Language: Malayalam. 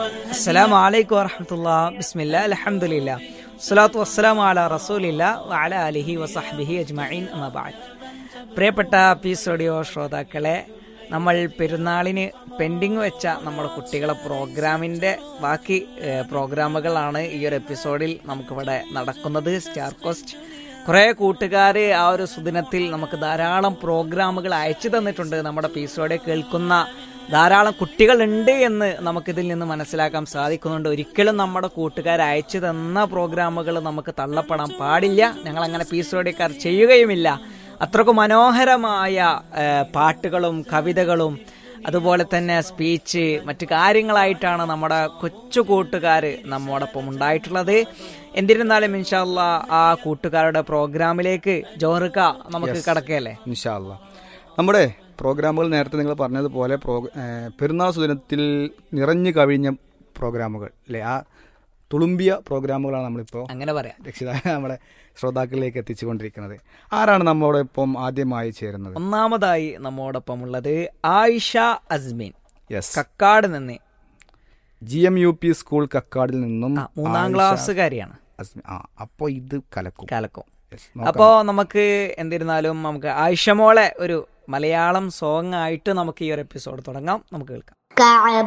അസ്സലാമു അലൈക്കും വറഹമത്തുള്ള ബിസ്മില്ല അലഹമുല്ല സ്വലാത്തു വസ്സലാമു അല റസൂലില്ല വഅല അലിഹി വസഹ്ബിഹി അജ്മഈൻ അമ്മാ ബഅദ് പ്രിയപ്പെട്ട പീസ് റേഡിയോ ശ്രോതാക്കളെ നമ്മൾ പെരുന്നാളിന് പെൻഡിങ് വെച്ച നമ്മുടെ കുട്ടികളെ പ്രോഗ്രാമിന്റെ ബാക്കി ഏഹ്, പ്രോഗ്രാമുകളാണ് ഈ ഒരു എപ്പിസോഡിൽ നമുക്കിവിടെ നടക്കുന്നത് സ്റ്റാർ കോസ്റ്റ് കുറേ കൂട്ടുകാർ ആ ഒരു സുദിനത്തിൽ നമുക്ക് ധാരാളം പ്രോഗ്രാമുകൾ അയച്ചു തന്നിട്ടുണ്ട് നമ്മുടെ പീസോടെ കേൾക്കുന്ന ധാരാളം കുട്ടികളുണ്ട് എന്ന് നമുക്കിതിൽ നിന്ന് മനസ്സിലാക്കാൻ സാധിക്കുന്നുണ്ട് ഒരിക്കലും നമ്മുടെ കൂട്ടുകാർ അയച്ചു തന്ന പ്രോഗ്രാമുകൾ നമുക്ക് തള്ളപ്പെടാൻ പാടില്ല ഞങ്ങൾ അങ്ങനെ പീസോടെക്കാർ ചെയ്യുകയുമില്ല അത്രക്കും മനോഹരമായ ഏഹ്, പാട്ടുകളും കവിതകളും അതുപോലെ തന്നെ സ്പീച്ച് മറ്റു കാര്യങ്ങളായിട്ടാണ് നമ്മുടെ കൊച്ചു കൂട്ടുകാർ നമ്മോടൊപ്പം ഉണ്ടായിട്ടുള്ളത് എന്നിരുന്നാലും ഇൻഷാല്ല ആ കൂട്ടുകാരുടെ പ്രോഗ്രാമിലേക്ക് ജോഹർക്ക നമുക്ക് കടക്കുകയല്ലേ ഇൻഷാല്ല നമ്മുടെ പ്രോഗ്രാമുകൾ നേരത്തെ നിങ്ങൾ പറഞ്ഞതുപോലെ പ്രോ ഏഹ് പെരുന്നാൾ സുദിനത്തിൽ നിറഞ്ഞു കവിഞ്ഞ പ്രോഗ്രാമുകൾ അല്ലേ ആ തുളുമ്പിയ പ്രോഗ്രാമുകളാണ് നമ്മളിപ്പോൾ അങ്ങനെ പറയാം രക്ഷിതാ നമ്മുടെ ശ്രോതാക്കളിലേക്ക് എത്തിച്ചുകൊണ്ടിരിക്കുന്നത് ആരാണ് നമ്മോടൊപ്പം ആദ്യമായി ചേരുന്നത് ഒന്നാമതായി നമ്മോടൊപ്പം ഉള്ളത് ആയിഷ അസ്മിൻ യെസ് കക്കാട് നിന്ന് G M U P school കക്കാടിൽ നിന്നും ആ, മൂന്നാം ആയിഷ ക്ലാസ്സുകാരിയാണ് അസ്മി- ആ അപ്പോൾ ഇത് കലക്കും കാലക്കോ Yes, അപ്പോ നമുക്ക് എന്നിരുന്നാലും നമുക്ക് ആയിഷമോളെ ഒരു മലയാളം സോങ് ആയിട്ട് നമുക്ക് ഈ ഒരു എപ്പിസോഡ് തുടങ്ങാം നമുക്ക് കേൾക്കാം كعب